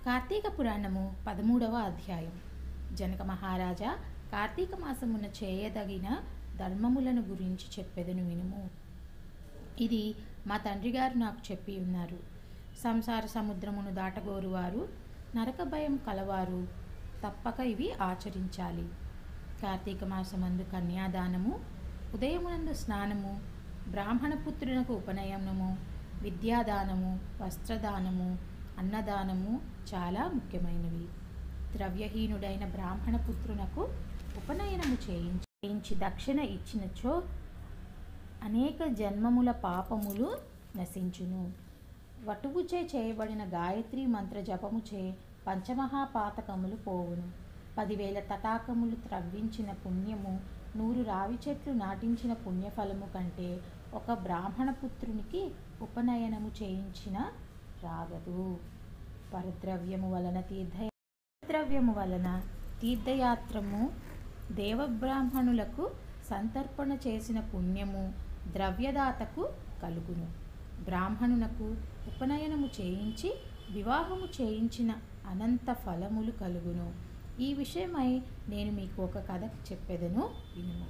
కార్తీక పురాణము పదమూడవ అధ్యాయం జనక మహారాజా కార్తీక మాసమున చేయదగిన ధర్మములను గురించి చెప్పెదను వినుము ఇది మా తండ్రి గారు నాకు చెప్పి ఉన్నారు సంసార సముద్రమును దాటగోరువారు నరక భయం కలవారు తప్పక ఇవి ఆచరించాలి కార్తీక మాసమందు కన్యాదానము ఉదయమునందు స్నానము బ్రాహ్మణపుత్రునకు ఉపనయనము విద్యాదానము వస్త్రదానము అన్నదానము చాలా ముఖ్యమైనవి ద్రవ్యహీనుడైన బ్రాహ్మణ పుత్రునకు ఉపనయనము చేయించి చేయించి దక్షిణ ఇచ్చినచో అనేక జన్మముల పాపములు నశించును వటువుచే చేయబడిన గాయత్రి మంత్ర జపముచే పంచమహాపాతకములు పోవును పదివేల తటాకములు త్రవ్వించిన పుణ్యము నూరు రావి చెట్లు నాటించిన పుణ్యఫలము కంటే ఒక బ్రాహ్మణ పుత్రునికి ఉపనయనము చేయించిన రాగదు పరద్రవ్యము వలన తీర్థ ద్రవ్యము వలన తీర్థయాత్రము దేవబ్రాహ్మణులకు సంతర్పణ చేసిన పుణ్యము ద్రవ్యదాతకు కలుగును బ్రాహ్మణునకు ఉపనయనము చేయించి వివాహము చేయించిన అనంత ఫలములు కలుగును ఈ విషయమై నేను మీకు ఒక కథ చెప్పెదను వినుము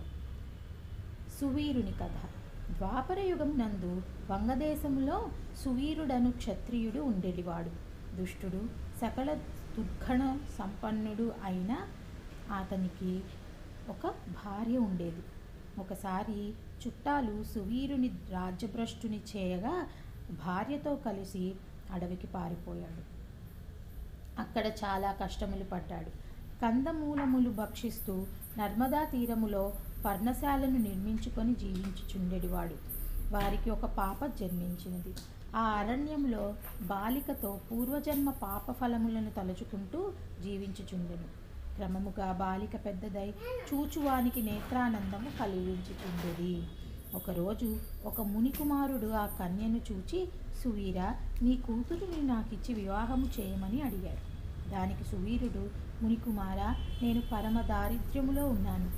సువీరుని కథ ద్వాపర యుగం నందు వంగదేశములో సువీరుడను క్షత్రియుడు ఉండేటివాడు దుష్టుడు సకల దుర్గణ సంపన్నుడు అయిన అతనికి ఒక భార్య ఉండేది ఒకసారి చుట్టాలు సువీరుని రాజ్యభ్రష్టుని చేయగా భార్యతో కలిసి అడవికి పారిపోయాడు అక్కడ చాలా కష్టములు పడ్డాడు కందమూలములు భక్షిస్తూ నర్మదా తీరములో పర్ణశాలను నిర్మించుకొని జీవించుచుండెడివాడు వారికి ఒక పాప జన్మించినది ఆ అరణ్యంలో బాలికతో పూర్వజన్మ పాప ఫలములను తలుచుకుంటూ జీవించుచుండెను క్రమముగా బాలిక పెద్దదై చూచువానికి నేత్రానందము కలిగించుచుండేది ఒకరోజు ఒక మునికుమారుడు ఆ కన్యను చూచి సువీర నీ కూతురుని నాకిచ్చి వివాహము చేయమని అడిగాడు దానికి సువీరుడు మునికుమార నేను పరమ దారిద్ర్యములో ఉన్నాను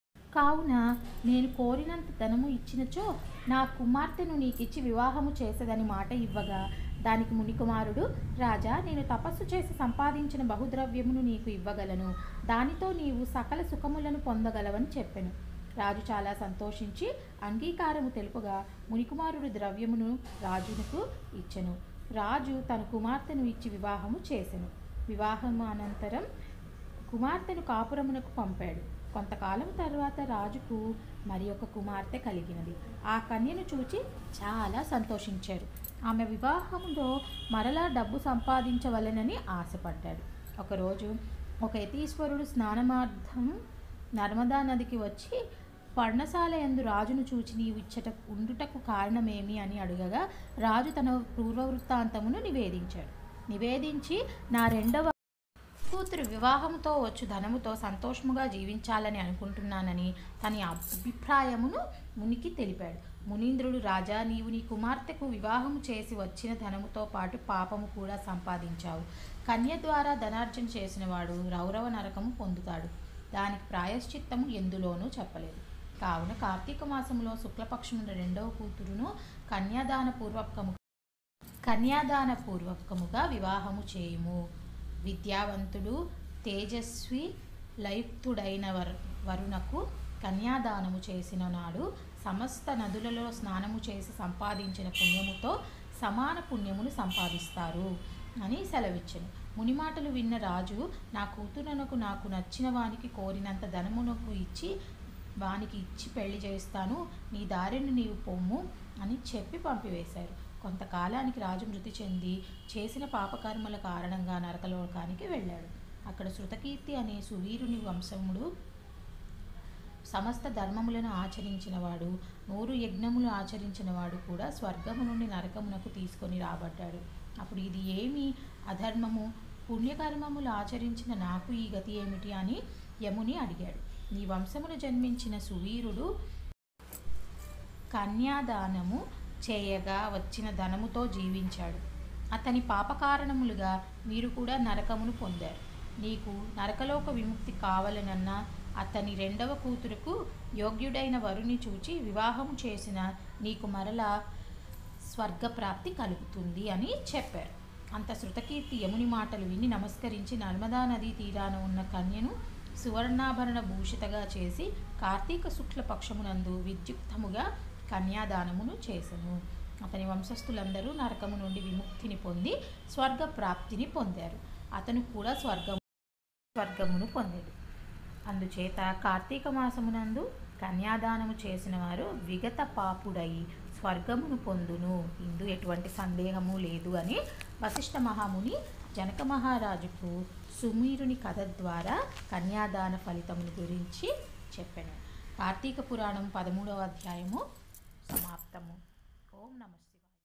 కావున నేను కోరినంత ధనము ఇచ్చినచో నా కుమార్తెను నీకిచ్చి వివాహము చేసేదని మాట ఇవ్వగా దానికి మునికుమారుడు రాజా నేను తపస్సు చేసి సంపాదించిన బహుద్రవ్యమును నీకు ఇవ్వగలను దానితో నీవు సకల సుఖములను పొందగలవని చెప్పెను రాజు చాలా సంతోషించి అంగీకారము తెలుపుగా మునికుమారుడు ద్రవ్యమును రాజునకు ఇచ్చెను రాజు తన కుమార్తెను ఇచ్చి వివాహము చేసెను వివాహము అనంతరం కుమార్తెను కాపురమునకు పంపాడు కొంతకాలం తర్వాత రాజుకు మరి ఒక కుమార్తె కలిగినది ఆ కన్యను చూచి చాలా సంతోషించారు ఆమె వివాహంలో మరలా డబ్బు సంపాదించవలెనని ఆశపడ్డాడు ఒకరోజు ఒక యతీశ్వరుడు స్నానమార్థం నర్మదా నదికి వచ్చి పర్ణశాల ఎందు రాజును చూచి నీవు ఇచ్చట ఉండుటకు కారణమేమి అని అడగగా రాజు తన పూర్వవృత్తాంతమును నివేదించాడు నివేదించి నా రెండవ కూతురు వివాహంతో వచ్చు ధనముతో సంతోషముగా జీవించాలని అనుకుంటున్నానని తన అభిప్రాయమును మునికి తెలిపాడు మునీంద్రుడు రాజా నీవు నీ కుమార్తెకు వివాహము చేసి వచ్చిన ధనముతో పాటు పాపము కూడా సంపాదించావు కన్య ద్వారా ధనార్జన చేసినవాడు రౌరవ నరకము పొందుతాడు దానికి ప్రాయశ్చిత్తము ఎందులోనూ చెప్పలేదు కావున కార్తీక మాసంలో శుక్లపక్షమున రెండవ కూతురును కన్యాదాన పూర్వకము కన్యాదాన పూర్వకముగా వివాహము చేయుము విద్యావంతుడు తేజస్వి లయుక్తుడైన వర్ వరుణకు కన్యాదానము చేసిన నాడు సమస్త నదులలో స్నానము చేసి సంపాదించిన పుణ్యముతో సమాన పుణ్యమును సంపాదిస్తారు అని సెలవిచ్చను ముని మాటలు విన్న రాజు నా కూతురునకు నాకు నచ్చిన వానికి కోరినంత ధనమునకు ఇచ్చి వానికి ఇచ్చి పెళ్లి చేస్తాను నీ దారిని నీవు పొమ్ము అని చెప్పి పంపివేశారు కొంతకాలానికి రాజు మృతి చెంది చేసిన పాపకర్మల కారణంగా నరకలోకానికి వెళ్ళాడు అక్కడ శృతకీర్తి అనే సువీరుని వంశముడు సమస్త ధర్మములను ఆచరించినవాడు నూరు యజ్ఞములు ఆచరించినవాడు కూడా స్వర్గము నుండి నరకమునకు తీసుకొని రాబడ్డాడు అప్పుడు ఇది ఏమి అధర్మము పుణ్యకర్మములు ఆచరించిన నాకు ఈ గతి ఏమిటి అని యముని అడిగాడు నీ వంశమును జన్మించిన సువీరుడు కన్యాదానము చేయగా వచ్చిన ధనముతో జీవించాడు అతని పాపకారణములుగా మీరు కూడా నరకమును పొందారు నీకు నరకలోక విముక్తి కావాలనన్నా అతని రెండవ కూతురుకు యోగ్యుడైన వరుని చూచి వివాహము చేసిన నీకు మరలా స్వర్గప్రాప్తి కలుగుతుంది అని చెప్పారు అంత శృతకీర్తి యముని మాటలు విని నమస్కరించి నర్మదా నదీ తీరాన ఉన్న కన్యను సువర్ణాభరణ భూషితగా చేసి కార్తీక శుక్ల పక్షమునందు విద్యుక్తముగా కన్యాదానమును చేసెను అతని వంశస్థులందరూ నరకము నుండి విముక్తిని పొంది స్వర్గ ప్రాప్తిని పొందారు అతను కూడా స్వర్గం స్వర్గమును పొందాడు అందుచేత కార్తీక మాసమునందు కన్యాదానము చేసిన వారు విగత పాపుడై స్వర్గమును పొందును ఇందు ఎటువంటి సందేహము లేదు అని వశిష్ఠ మహాముని జనక మహారాజుకు సుమీరుని కథ ద్వారా కన్యాదాన ఫలితమును గురించి చెప్పాను కార్తీక పురాణం పదమూడవ అధ్యాయము సమాప్తము ఓం నమస్తే